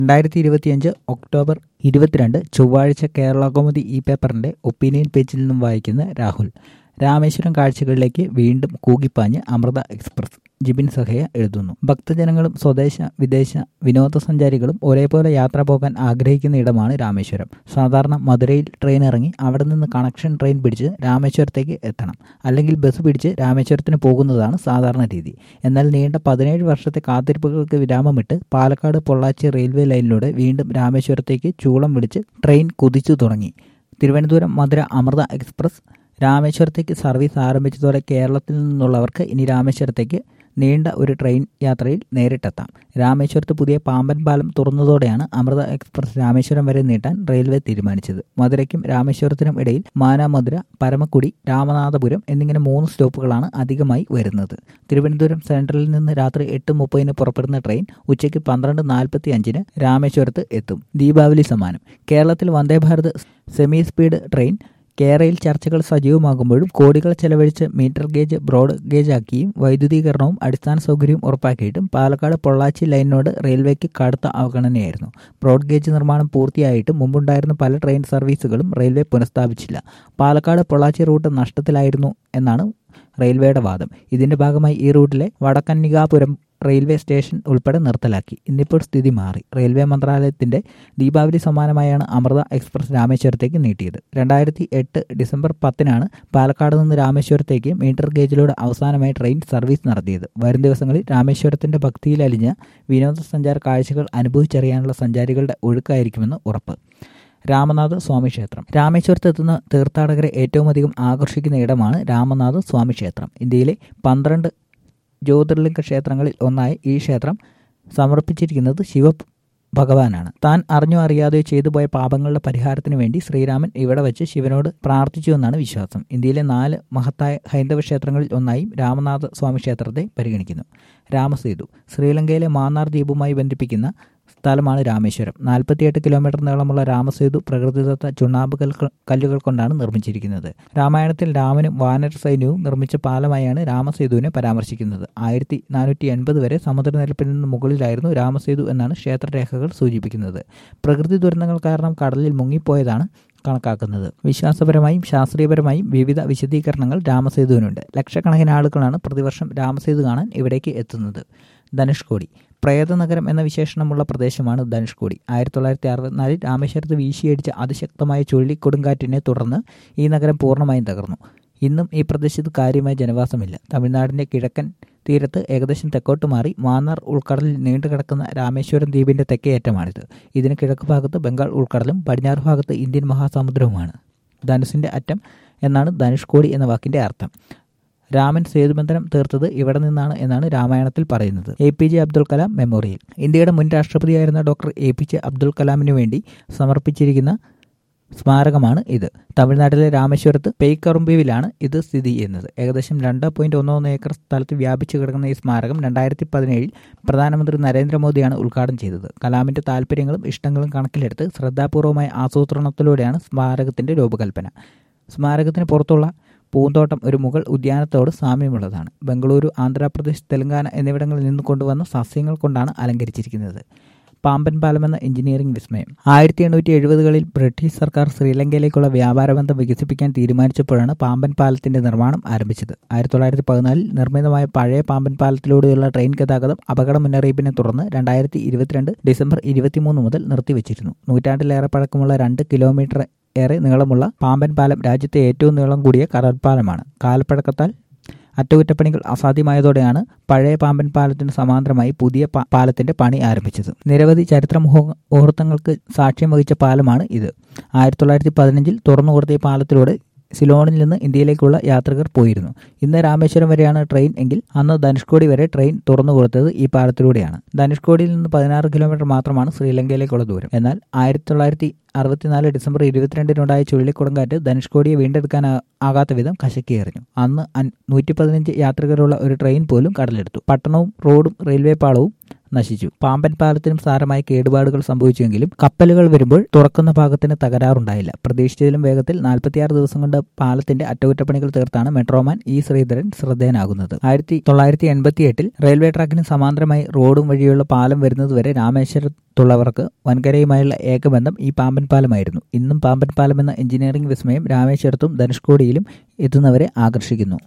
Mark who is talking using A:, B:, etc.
A: രണ്ടായിരത്തി ഇരുപത്തിയഞ്ച് ഒക്ടോബർ ഇരുപത്തിരണ്ട് ചൊവ്വാഴ്ച കേരള കൗമുദി ഈ പേപ്പറിന്റെ ഒപ്പീനിയൻ പേജിൽ നിന്നും വായിക്കുന്ന രാഹുൽ രാമേശ്വരം കാഴ്ചകളിലേക്ക് വീണ്ടും കൂകിപ്പാഞ്ഞ് അമൃത എക്സ്പ്രസ് ജിബിൻ സഹയ എഴുതുന്നു ഭക്തജനങ്ങളും സ്വദേശ വിദേശ വിനോദസഞ്ചാരികളും ഒരേപോലെ യാത്ര പോകാൻ ആഗ്രഹിക്കുന്ന ഇടമാണ് രാമേശ്വരം സാധാരണ മധുരയിൽ ട്രെയിൻ ഇറങ്ങി അവിടെ നിന്ന് കണക്ഷൻ ട്രെയിൻ പിടിച്ച് രാമേശ്വരത്തേക്ക് എത്തണം അല്ലെങ്കിൽ ബസ് പിടിച്ച് രാമേശ്വരത്തിന് പോകുന്നതാണ് സാധാരണ രീതി എന്നാൽ നീണ്ട പതിനേഴ് വർഷത്തെ കാത്തിരിപ്പുകൾക്ക് വിരാമമിട്ട് പാലക്കാട് പൊള്ളാച്ചി റെയിൽവേ ലൈനിലൂടെ വീണ്ടും രാമേശ്വരത്തേക്ക് ചൂളം വിളിച്ച് ട്രെയിൻ കുതിച്ചു തുടങ്ങി തിരുവനന്തപുരം മധുര അമൃത എക്സ്പ്രസ് രാമേശ്വരത്തേക്ക് സർവീസ് ആരംഭിച്ചതോടെ കേരളത്തിൽ നിന്നുള്ളവർക്ക് ഇനി രാമേശ്വരത്തേക്ക് നീണ്ട ഒരു ട്രെയിൻ യാത്രയിൽ നേരിട്ടെത്താം രാമേശ്വരത്ത് പുതിയ പാമ്പൻ പാലം തുറന്നതോടെയാണ് അമൃത എക്സ്പ്രസ് രാമേശ്വരം വരെ നീട്ടാൻ റെയിൽവേ തീരുമാനിച്ചത് മധുരയ്ക്കും രാമേശ്വരത്തിനും ഇടയിൽ മാനാമധുര പരമക്കുടി രാമനാഥപുരം എന്നിങ്ങനെ മൂന്ന് സ്റ്റോപ്പുകളാണ് അധികമായി വരുന്നത് തിരുവനന്തപുരം സെൻട്രലിൽ നിന്ന് രാത്രി എട്ട് മുപ്പതിന് പുറപ്പെടുന്ന ട്രെയിൻ ഉച്ചയ്ക്ക് പന്ത്രണ്ട് നാൽപ്പത്തി അഞ്ചിന് രാമേശ്വരത്ത് എത്തും ദീപാവലി സമ്മാനം കേരളത്തിൽ വന്ദേഭാരത് സെമി സ്പീഡ് ട്രെയിൻ കേരയിൽ ചർച്ചകൾ സജീവമാകുമ്പോഴും കോടികൾ ചെലവഴിച്ച് മീറ്റർ ഗേജ് ബ്രോഡ് ഗേജ് ആക്കിയും വൈദ്യുതീകരണവും അടിസ്ഥാന സൗകര്യവും ഉറപ്പാക്കിയിട്ടും പാലക്കാട് പൊള്ളാച്ചി ലൈനിനോട് റെയിൽവേക്ക് കടുത്ത അവഗണനയായിരുന്നു ബ്രോഡ് ഗേജ് നിർമ്മാണം പൂർത്തിയായിട്ടും മുമ്പുണ്ടായിരുന്ന പല ട്രെയിൻ സർവീസുകളും റെയിൽവേ പുനഃസ്ഥാപിച്ചില്ല പാലക്കാട് പൊള്ളാച്ചി റൂട്ട് നഷ്ടത്തിലായിരുന്നു എന്നാണ് റെയിൽവേയുടെ വാദം ഇതിന്റെ ഭാഗമായി ഈ റൂട്ടിലെ വടക്കന്നികാപുരം റെയിൽവേ സ്റ്റേഷൻ ഉൾപ്പെടെ നിർത്തലാക്കി ഇന്നിപ്പോൾ സ്ഥിതി മാറി റെയിൽവേ മന്ത്രാലയത്തിന്റെ ദീപാവലി സമ്മാനമായാണ് അമൃത എക്സ്പ്രസ് രാമേശ്വരത്തേക്ക് നീട്ടിയത് രണ്ടായിരത്തി എട്ട് ഡിസംബർ പത്തിനാണ് പാലക്കാട് നിന്ന് രാമേശ്വരത്തേക്ക് മീറ്റർ ഗേജിലൂടെ അവസാനമായി ട്രെയിൻ സർവീസ് നടത്തിയത് വരും ദിവസങ്ങളിൽ രാമേശ്വരത്തിന്റെ ഭക്തിയിൽ അലിഞ്ഞ വിനോദസഞ്ചാര കാഴ്ചകൾ അനുഭവിച്ചറിയാനുള്ള സഞ്ചാരികളുടെ ഒഴുക്കായിരിക്കുമെന്ന് ഉറപ്പ് രാമനാഥ സ്വാമി ക്ഷേത്രം രാമേശ്വരത്ത് എത്തുന്ന തീർത്ഥാടകരെ ഏറ്റവും അധികം ആകർഷിക്കുന്ന ഇടമാണ് രാമനാഥ സ്വാമി ക്ഷേത്രം ഇന്ത്യയിലെ പന്ത്രണ്ട് ജ്യോതിർലിംഗ ക്ഷേത്രങ്ങളിൽ ഒന്നായി ഈ ക്ഷേത്രം സമർപ്പിച്ചിരിക്കുന്നത് ശിവ ഭഗവാനാണ് താൻ അറിഞ്ഞോ അറിയാതെയോ ചെയ്തു പോയ പാപങ്ങളുടെ പരിഹാരത്തിന് വേണ്ടി ശ്രീരാമൻ ഇവിടെ വെച്ച് ശിവനോട് പ്രാർത്ഥിച്ചു എന്നാണ് വിശ്വാസം ഇന്ത്യയിലെ നാല് മഹത്തായ ഹൈന്ദവ ക്ഷേത്രങ്ങളിൽ ഒന്നായും രാമനാഥ സ്വാമി ക്ഷേത്രത്തെ പരിഗണിക്കുന്നു രാമസേതു ശ്രീലങ്കയിലെ മാന്നാർ ദ്വീപുമായി ബന്ധിപ്പിക്കുന്ന സ്ഥലമാണ് രാമേശ്വരം നാൽപ്പത്തിയെട്ട് കിലോമീറ്റർ നീളമുള്ള രാമസേതു പ്രകൃതിദത്ത ചുണ്ണാമ്പ് കല്ലുകൾ കൊണ്ടാണ് നിർമ്മിച്ചിരിക്കുന്നത് രാമായണത്തിൽ രാമനും വാനര സൈന്യവും നിർമ്മിച്ച പാലമായാണ് രാമസേതുവിനെ പരാമർശിക്കുന്നത് ആയിരത്തി നാനൂറ്റി എൺപത് വരെ സമുദ്രനിരപ്പിൽ നിന്ന് മുകളിലായിരുന്നു രാമസേതു എന്നാണ് ക്ഷേത്രരേഖകൾ സൂചിപ്പിക്കുന്നത് പ്രകൃതി ദുരന്തങ്ങൾ കാരണം കടലിൽ മുങ്ങിപ്പോയതാണ് കണക്കാക്കുന്നത് വിശ്വാസപരമായും ശാസ്ത്രീയപരമായും വിവിധ വിശദീകരണങ്ങൾ രാമസേതുവിനുണ്ട് ലക്ഷക്കണക്കിന് ആളുകളാണ് പ്രതിവർഷം രാമസേതു കാണാൻ ഇവിടേക്ക് എത്തുന്നത് ധനുഷ്കോടി പ്രേതനഗരം എന്ന വിശേഷണമുള്ള പ്രദേശമാണ് ധനുഷ്കോടി ആയിരത്തി തൊള്ളായിരത്തി അറുപത്തിനാലിൽ രാമേശ്വരത്ത് വീശിയടിച്ച അതിശക്തമായ ചുഴലിക്കൊടുങ്കാറ്റിനെ തുടർന്ന് ഈ നഗരം പൂർണ്ണമായും തകർന്നു ഇന്നും ഈ പ്രദേശത്ത് കാര്യമായ ജനവാസമില്ല തമിഴ്നാടിന്റെ കിഴക്കൻ തീരത്ത് ഏകദേശം തെക്കോട്ട് മാറി മാന്നാർ ഉൾക്കടലിൽ നീണ്ടുകിടക്കുന്ന രാമേശ്വരം ദ്വീപിന്റെ തെക്കേയറ്റമാണിത് ഇതിന് കിഴക്ക് ഭാഗത്ത് ബംഗാൾ ഉൾക്കടലും പടിഞ്ഞാറ് ഭാഗത്ത് ഇന്ത്യൻ മഹാസമുദ്രവുമാണ് ധനുസിന്റെ അറ്റം എന്നാണ് ധനുഷ്കോടി എന്ന വാക്കിന്റെ അർത്ഥം രാമൻ സേതുബന്ധനം തീർത്തത് ഇവിടെ നിന്നാണ് എന്നാണ് രാമായണത്തിൽ പറയുന്നത് A P J Abdul Kalam memorial ഇന്ത്യയുടെ മുൻ രാഷ്ട്രപതിയായിരുന്ന doctor A P J Abdul കലാമിനു വേണ്ടി സമർപ്പിച്ചിരിക്കുന്ന സ്മാരകമാണ് ഇത് തമിഴ്നാട്ടിലെ രാമേശ്വരത്ത് പെയ്ക്കറുമ്പീവിലാണ് ഇത് സ്ഥിതി ചെയ്യുന്നത് ഏകദേശം രണ്ട് പോയിന്റ് ഒന്ന് ഒന്ന് ഏക്കർ സ്ഥലത്ത് വ്യാപിച്ചു കിടക്കുന്ന ഈ സ്മാരകം രണ്ടായിരത്തി പതിനേഴിൽ പ്രധാനമന്ത്രി നരേന്ദ്രമോദിയാണ് ഉദ്ഘാടനം ചെയ്തത് കലാമിന്റെ താല്പര്യങ്ങളും ഇഷ്ടങ്ങളും കണക്കിലെടുത്ത് ശ്രദ്ധാപൂർവമായ ആസൂത്രണത്തിലൂടെയാണ് സ്മാരകത്തിന്റെ രൂപകൽപ്പന സ്മാരകത്തിന് പുറത്തുള്ള പൂന്തോട്ടം ഒരു മുഗൾ ഉദ്യാനത്തോട് സാമ്യമുള്ളതാണ് ബംഗളൂരു ആന്ധ്രാപ്രദേശ് തെലങ്കാന എന്നിവിടങ്ങളിൽ നിന്ന് കൊണ്ടുവന്ന സസ്യങ്ങൾ കൊണ്ടാണ് അലങ്കരിച്ചിരിക്കുന്നത് പാമ്പൻ പാലം എന്ന എഞ്ചിനീയറിംഗ് വിസ്മയം ആയിരത്തി എണ്ണൂറ്റി എഴുപതുകളിൽ ബ്രിട്ടീഷ് സർക്കാർ ശ്രീലങ്കയിലേക്കുള്ള വ്യാപാരബന്ധം വികസിപ്പിക്കാൻ തീരുമാനിച്ചപ്പോഴാണ് പാമ്പൻ പാലത്തിന്റെ നിർമ്മാണം ആരംഭിച്ചത് ആയിരത്തി തൊള്ളായിരത്തി പതിനാലിൽ നിർമ്മിതമായ പഴയ പാമ്പൻ പാലത്തിലൂടെയുള്ള ട്രെയിൻ ഗതാഗതം അപകട മുന്നറിയിപ്പിനെ തുടർന്ന് രണ്ടായിരത്തി ഇരുപത്തിരണ്ട് ഡിസംബർ ഇരുപത്തിമൂന്ന് മുതൽ നിർത്തിവച്ചിരുന്നു നൂറ്റാണ്ടിലേറെ പഴക്കമുള്ള രണ്ട് കിലോമീറ്റർ ഏറെ നീളമുള്ള പാമ്പൻ പാലം രാജ്യത്തെ ഏറ്റവും നീളം കൂടിയ കടൽപ്പാലമാണ് കാലപ്പഴക്കത്താൽ അറ്റകുറ്റപ്പണികൾ അസാധ്യമായതോടെയാണ് പഴയ പാമ്പൻ പാലത്തിന് സമാന്തരമായി പുതിയ പാലത്തിന്റെ പണി ആരംഭിച്ചത് നിരവധി ചരിത്ര മുഹൂർത്തങ്ങൾക്ക് സാക്ഷ്യം വഹിച്ച പാലമാണ് ഇത് ആയിരത്തി തൊള്ളായിരത്തി പതിനഞ്ചിൽ തുറന്നുകൊടുത്ത ഈ പാലത്തിലൂടെ സിലോണിൽ നിന്ന് ഇന്ത്യയിലേക്കുള്ള യാത്രികർ പോയിരുന്നു ഇന്ന് രാമേശ്വരം വരെയാണ് ട്രെയിൻ എങ്കിൽ അന്ന് ധനുഷ്കോടി വരെ ട്രെയിൻ തുറന്നു കൊടുത്തത് ഈ പാലത്തിലൂടെയാണ് ധനുഷ്കോടിയിൽ നിന്ന് പതിനാറ് കിലോമീറ്റർ മാത്രമാണ് ശ്രീലങ്കയിലേക്കുള്ള ദൂരം എന്നാൽ ആയിരത്തി തൊള്ളായിരത്തി അറുപത്തിനാല് ഡിസംബർ ഇരുപത്തിരണ്ടിനുണ്ടായ ചുഴലിക്കൊടുങ്കാറ്റ് ധനുഷ്കോടിയെ വീണ്ടെടുക്കാൻ ആകാത്ത വിധം കശക്കിയെറിഞ്ഞു അന്ന് നൂറ്റി പതിനഞ്ച് യാത്രികരുള്ള ഒരു ട്രെയിൻ പോലും കടലെടുത്തു പട്ടണവും റോഡും റെയിൽവേ പാളവും നശിച്ചു പാമ്പൻ പാലത്തിനും സാരമായ കേടുപാടുകൾ സംഭവിച്ചുവെങ്കിലും കപ്പലുകൾ വരുമ്പോൾ തുറക്കുന്ന ഭാഗത്തിന് തകരാറുണ്ടായില്ല പ്രതീക്ഷിച്ചതിലും വേഗത്തിൽ നാൽപ്പത്തിയാറ് ദിവസം കൊണ്ട് പാലത്തിന്റെ അറ്റകുറ്റപ്പണികൾ തീർത്താണ് മെട്രോമാൻ ഇ ശ്രീധരൻ ശ്രദ്ധേയനാകുന്നത് ആയിരത്തി തൊള്ളായിരത്തി എൺപത്തി എട്ടിൽ റെയിൽവേ ട്രാക്കിന് സമാന്തരമായി റോഡും വഴിയുള്ള പാലം വരുന്നതുവരെ രാമേശ്വരത്തുള്ളവർക്ക് വൻകരയുമായുള്ള ഏകബന്ധം ഈ പാമ്പൻ പാലമായിരുന്നു ഇന്നും പാമ്പൻ പാലം എന്ന എഞ്ചിനീയറിംഗ് വിസ്മയം രാമേശ്വരത്തും ധനുഷ്കോടിയിലും എത്തുന്നവരെ ആകർഷിക്കുന്നു